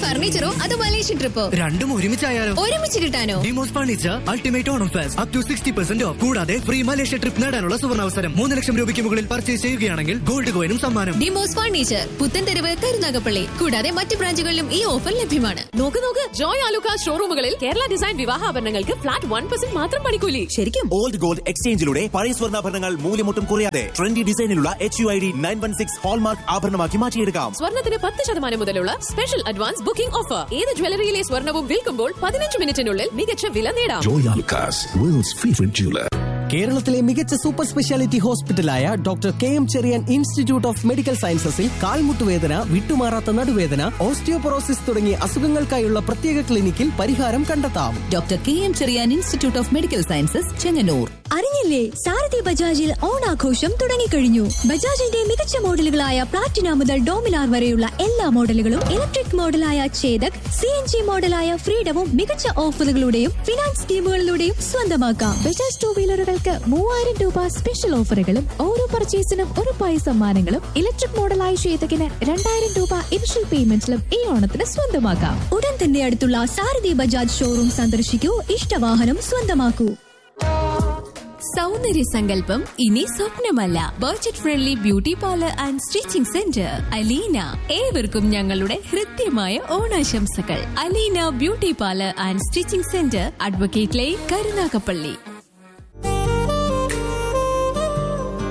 ഫർണിച്ചറോ അതോ മലേഷ്യൻ ട്രിപ്പോ രണ്ടും ഒരുമിച്ചായാലോ ഒരുമിച്ച് കിട്ടാനോ Demos furniture ultimate Onam fest up to sixty percent off കൂടാതെ ഫ്രീ മലേഷ്യ ട്രിപ്പ് നേടാനുള്ള സുവർണാവസരം മൂന്ന് ലക്ഷം രൂപയ്ക്ക് മുകളിൽ പർച്ചേസ് ചെയ്യുകയാണെങ്കിൽ ഗോൾഡ് കോയിനും സമ്മാനം ഡിമോസ് ഫർണിച്ചർ പുത്തൻതെരുവ് കരുനാഗപ്പള്ളി കൂടാതെ മറ്റ് ബ്രാഞ്ചുകളിലും ഈ ഓഫർ ലഭ്യമാണ് നോക്ക് നോക്ക് ജോയ് ആലുക്ക ഷോറൂമുകളിൽ കേരള ഡിസൈൻ വിവാഹാഭരണങ്ങൾക്ക് ഫ്ലാറ്റ് വൺ പെർസെന്റ് മാത്രം പണിക്കൂലി ശരിക്കും ഓൾഡ് ഗോൾഡ് എക്സ്ചേഞ്ചിലൂടെ പഴയ സ്വർണ്ണാഭരണങ്ങൾ മൂല്യമൊട്ടും കുറയാതെ ട്രെൻഡി ഡിസൈനിലുള്ള H U I D nine one six hallmark ആഭരണമാക്കി മാറ്റിയെടുക്കാം സ്വർണത്തിന് പത്ത് ശതമാനം മുതലുള്ള സ്പെഷ്യൽ അഡ്വാൻസ് ബുക്കിംഗ് ഓഫർ ഏത് ജ്വല്ലറിയിലെ സ്വർണവും വിൽക്കുമ്പോൾ പതിനഞ്ച് മിനിറ്റിനുള്ളിൽ മികച്ച വില നേടാം Joy Alucas, world's favorite jeweler. കേരളത്തിലെ മികച്ച സൂപ്പർ സ്പെഷ്യാലിറ്റി ഹോസ്പിറ്റലായ doctor K M Cherian institute of medical സയൻസസിൽ കാൽമുട്ടുവേദന വിട്ടുമാറാത്ത നടുവേദന ഓസ്റ്റിയോപൊറോസിസ് തുടങ്ങിയ അസുഖങ്ങൾക്കായുള്ള പ്രത്യേക ക്ലിനിക്കിൽ പരിഹാരം കണ്ടെത്താം doctor K M Cherian institute of medical sciences Chengannur അറിഞ്ഞില്ലേ സാരഥി ബജാജിൽ ഓണാഘോഷം തുടങ്ങിക്കഴിഞ്ഞു ബജാജിന്റെ മികച്ച മോഡലുകളായ പ്ലാറ്റിന മുതൽ ഡോമിനാർ വരെയുള്ള എല്ലാ മോഡലുകളും ഇലക്ട്രിക് മോഡലായ ചേതക് സി എൻ ജി മോഡലായ ഫ്രീഡവും മികച്ച ഓഫറുകളുടെയും ഫിനാൻസ് സ്കീമുകളിലൂടെയും സ്വന്തമാക്കാം ബജാജ് ടൂ വീലറുകൾക്ക് മൂവായിരം രൂപ സ്പെഷ്യൽ ഓഫറുകളും ഓരോ പർച്ചേസിനും ഒരു പൈസ സമ്മാനങ്ങളും ഇലക്ട്രിക് മോഡലായ ചേതകിന് രണ്ടായിരം രൂപ ഇനിഷ്യൽ പേയ്മെന്റിലും ഈ ഓണത്തിന് സ്വന്തമാക്കാം ഉടൻ തന്നെ അടുത്തുള്ള സാരഥി ബജാജ് ഷോറൂം സന്ദർശിക്കൂ ഇഷ്ടവാഹനം സ്വന്തമാക്കൂ സൗന്ദര്യ സങ്കല്പം ഇനി സ്വപ്നമല്ല budget friendly beauty parlour and stitching centre Aleena ഏവർക്കും ഞങ്ങളുടെ ഹൃദ്യമായ ഓണാശംസകൾ Aleena beauty parlour and stitching centre advocate line Karunagappally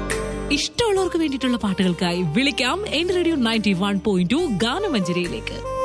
ഇഷ്ടമുള്ളവർക്ക് വേണ്ടിയിട്ടുള്ള പാട്ടുകൾക്കായി വിളിക്കാം N radio ninety one point two ഗാനമഞ്ജരിയിലേക്ക്